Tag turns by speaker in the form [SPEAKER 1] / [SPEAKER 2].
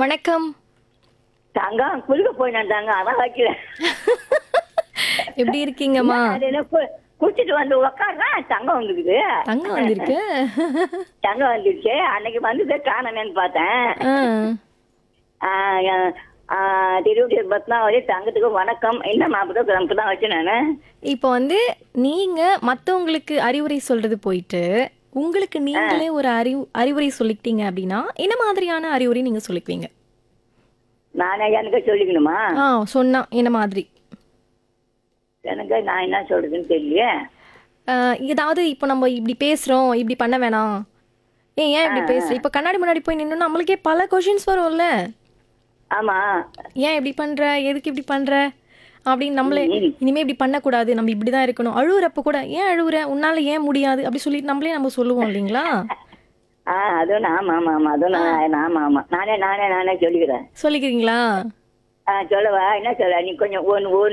[SPEAKER 1] வணக்கம்
[SPEAKER 2] தங்கம் குளிக்க போயினேன் தங்க அதான் வைக்கல
[SPEAKER 1] எப்படி இருக்கீங்கம்மா
[SPEAKER 2] அது என்ன கு- குளிச்சிட்டு வந்து உக்காடுறா தங்கம் வந்துக்குது
[SPEAKER 1] தங்கம் வந்திருக்கு
[SPEAKER 2] தங்கம் வந்துருச்சு அன்னைக்கு வந்ததே காணமேன்னு பார்த்தேன்
[SPEAKER 1] ஆ,
[SPEAKER 2] திருவடி பத்மாவதி தங்கத்துக்கு வணக்கம் என்ன மாப்பிட்ட நமக்கு தான் வச்சேன் நானு
[SPEAKER 1] இப்போ வந்து நீங்க மத்தவங்களுக்கு அறிவுரை சொல்றது போயிட்டு உங்களுக்கு நீங்களே ஒரு அறிவு அறிவுரை சொல்லிக்கிட்டீங்க அப்படின்னா என்ன மாதிரியான அறிவுரை நீங்க சொல்லிக்குவீங்க
[SPEAKER 2] நானே எனக்கு சொல்லிக்கணுமா
[SPEAKER 1] ஆ சொன்னா என்ன மாதிரி
[SPEAKER 2] எனக்கு நான் என்ன சொல்றதுன்னு தெரியலையே
[SPEAKER 1] ஆ, ஏதாவது இப்போ நம்ம இப்படி பேசுறோம் இப்படி பண்ண வேணாம் ஏன் ஏன் இப்படி பேசுற இப்போ கண்ணாடி முன்னாடி போய் நின்னு நம்மளுக்கே பல கொஷின்ஸ் வரும்ல
[SPEAKER 2] ஆமா
[SPEAKER 1] ஏன் இப்படி பண்ற எதுக்கு இப்படி பண்ற அப்படின்னு நம்மளே இனிமே இப்படி பண்ணக்கூடாது நம்ம இப்படிதான் இருக்கணும் அழுவுறப்ப கூட ஏன் அழுவுற உன்னால ஏன் முடியாது அப்படி சொல்லிட்டு நம்மளே நம்ம சொல்லுவோம் இல்லைங்களா
[SPEAKER 2] ஆ அதுவும் ஆமா ஆமா ஆமா அதுவும் நான் ஆமா ஆமா நானே நானே நானே சொல்லிக்கிறேன்
[SPEAKER 1] சொல்லிக்கிறீங்களா
[SPEAKER 2] ஆ சொல்லவா என்ன சொல்ல நீ கொஞ்சம் ஒன்று